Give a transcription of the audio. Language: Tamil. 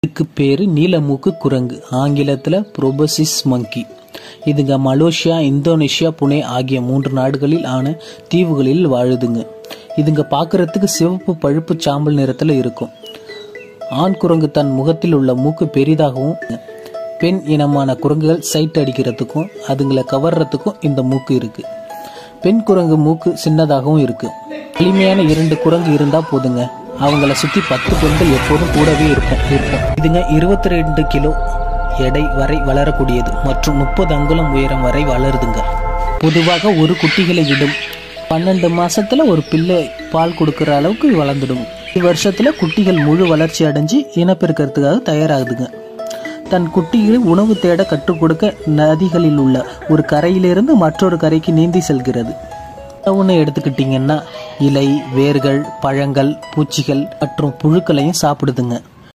இதுக்கு பேரு நீலமூக்கு குரங்கு ஆங்கிலத்துல புரோபசிஸ் மங்கி இதுங்க மலேசியா இந்தோனேஷியா புனே ஆகிய மூன்று நாடுகளில் ஆன தீவுகளில் வாழுதுங்க இதுங்க பார்க்கறதுக்கு சிவப்பு பழுப்பு சாம்பல் நிறத்துல இருக்கும் ஆண் குரங்கு தன் முகத்தில் உள்ள மூக்கு பெரிதாகவும் பெண் இனமான குரங்குகள் சைட் அடிக்கிறதுக்கும் அதுங்களை கவர்றதுக்கும் இந்த மூக்கு இருக்கு பெண் குரங்கு மூக்கு சின்னதாகவும் இருக்கு எளிமையான இரண்டு குரங்கு இருந்தா போதுங்க அவங்கள சுத்தி பத்து பெண்கள் எப்போதும் கூடவே இருக்கும் இருக்கும் இதுங்க இருபத்தி ரெண்டு கிலோ எடை வரை வளரக்கூடியது மற்றும் முப்பது அங்குலம் உயரம் வரை வளருதுங்க பொதுவாக ஒரு குட்டிகளை இடும் பன்னெண்டு மாசத்துல ஒரு பிள்ளை பால் கொடுக்கிற அளவுக்கு வளர்ந்துடும் வருஷத்துல குட்டிகள் முழு வளர்ச்சி அடைஞ்சு இனப்பெருக்கிறதுக்காக தயாராகுதுங்க தன் குட்டிகளை உணவு தேட கற்றுக் கொடுக்க நதிகளில் உள்ள ஒரு கரையிலிருந்து மற்றொரு கரைக்கு நீந்தி செல்கிறது உணவுன்னு எடுத்துக்கிட்டிங்கன்னா இலை வேர்கள் பழங்கள் பூச்சிகள் மற்றும் புழுக்களையும் சாப்பிடுதுங்க